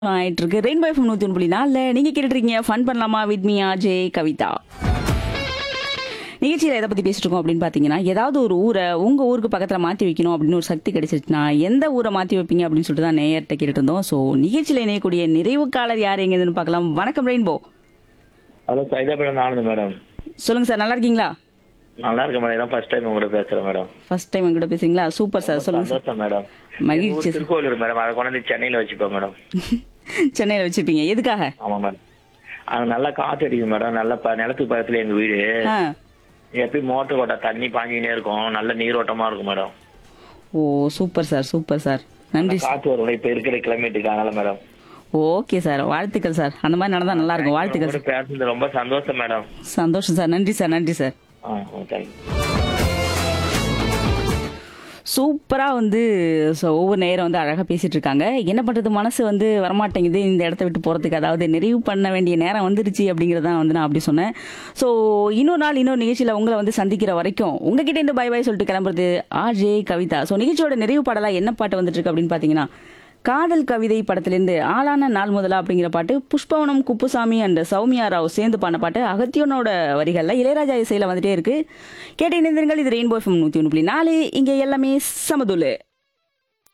ஆயிட்டு இருக்கு rainbow FM நூத்தி ஒன்று புள்ளி நாலில் நீங்க கேட்டுட்டு இருக்கீங்க ஃபன் பண்ணலாமா வித் மீ ஆஜே கவிதா நிகழ்ச்சியில் எதை பத்தி பேசிட்டு இருக்கோம் அப்படின்னு பாத்தீங்கன்னா ஏதாவது ஒரு ஊரை உங்க ஊருக்கு பக்கத்துல மாத்தி வைக்கணும் அப்படின்னு ஒரு சக்தி கிடைச்சிருச்சுன்னா எந்த ஊரை மாத்தி வைப்பீங்க அப்படின்னு சொல்லிட்டு தான் நேயர்கிட்ட கேட்டுட்டு இருந்தோம் ஸோ நிகழ்ச்சியில் இணையக்கூடிய நிறைவுக்காளர் யார் எங்கன்னு பார்க்கலாம் வணக்கம் ரெயின்போ ஹலோ சைதாபேடம் ஆனந்த் மேடம் சொல்லுங்க சார் நல்லா இருக்கீங்களா நல்லா இருக்கேன் மேடம் இதான் ஃபர்ஸ்ட் டைம் உங்கள்கிட்ட பேசுறேன் மேடம் ஃபர்ஸ்ட் டைம் என்கிட்ட பேசுறீங்களா சூப்பர் சார் சொல்லுங்க சார் சந்தோஷம் மேடம் மகிழ்ச்சி எங்க ஊர் திருக்கோவிலூர் மேடம் அதை கொண்டு வந்து சென்னையில வச்சுப்பேன் மேடம் சென்னையில வச்சிருப்பீங்க எதுக்காக ஆமா மேடம் அது நல்லா காத்து அடிக்கும் மேடம் நல்ல ப- நிலத்துக்கு பக்கத்துல எங்க வீடு ஆ எப்பயும் மோட்டர் கொட்டா தண்ணி பாஞ்சிக்கினே இருக்கும் நல்ல நீரோட்டமா இருக்கும் madam oh super sir super sir நன்றி சார் காத்து வரும் இப்ப இருக்கிற கிளைமேட்டுக்கு அதனால மேடம் ஓகே சார் வாழ்த்துக்கள் சார் அந்த மாதிரி நடந்தா நல்லா இருக்கும் வாழ்த்துக்கள் உங்களோட பேசுனது ரொம்ப சந்தோஷம் மேடம் சந்தோஷம் சார் நன்றி சார் நன்றி சார் ஆ தேங்க்யூ சூப்பரா வந்து so ஒவ்வொரு நேரம் வந்து அழகா பேசிட்டு இருக்காங்க என்ன பண்றது மனசு வந்து வரமாட்டேங்குது இந்த இடத்த விட்டு போறதுக்கு அதாவது நிறைவு பண்ண வேண்டிய நேரம் வந்துருச்சு அப்படிங்கறத வந்து நான் அப்படி சொன்னேன் ஸோ இன்னொரு நாள் இன்னொரு நிகழ்ச்சியில உங்களை வந்து சந்திக்கிற வரைக்கும் உங்ககிட்ட இருந்து பை பை சொல்லிட்டு கிளம்புறது ஆர்ஜே கவிதா ஸோ நிகழ்ச்சியோட நிறைவு பாடலா என்ன பாட்டு வந்துட்டு இருக்கு அப்படின்னு பாத்தீங்கன்னா காதல் கவிதை படத்திலிருந்து ஆளான நாள் முதலா அப்படிங்கிற பாட்டு புஷ்பவனம் குப்புசாமி அண்ட் சௌமியா ராவ் சேர்ந்து பாடின பாட்டு அகத்தியனோட வரிகள்ல இளையராஜா இசையில வந்துட்டே இருக்கு கேட்டு இணைந்திருங்கள் இது ரெயின்போ எஃப்எம் நூத்தி ஒன்று புள்ளி நாலு இங்க எல்லாமே சமதுலு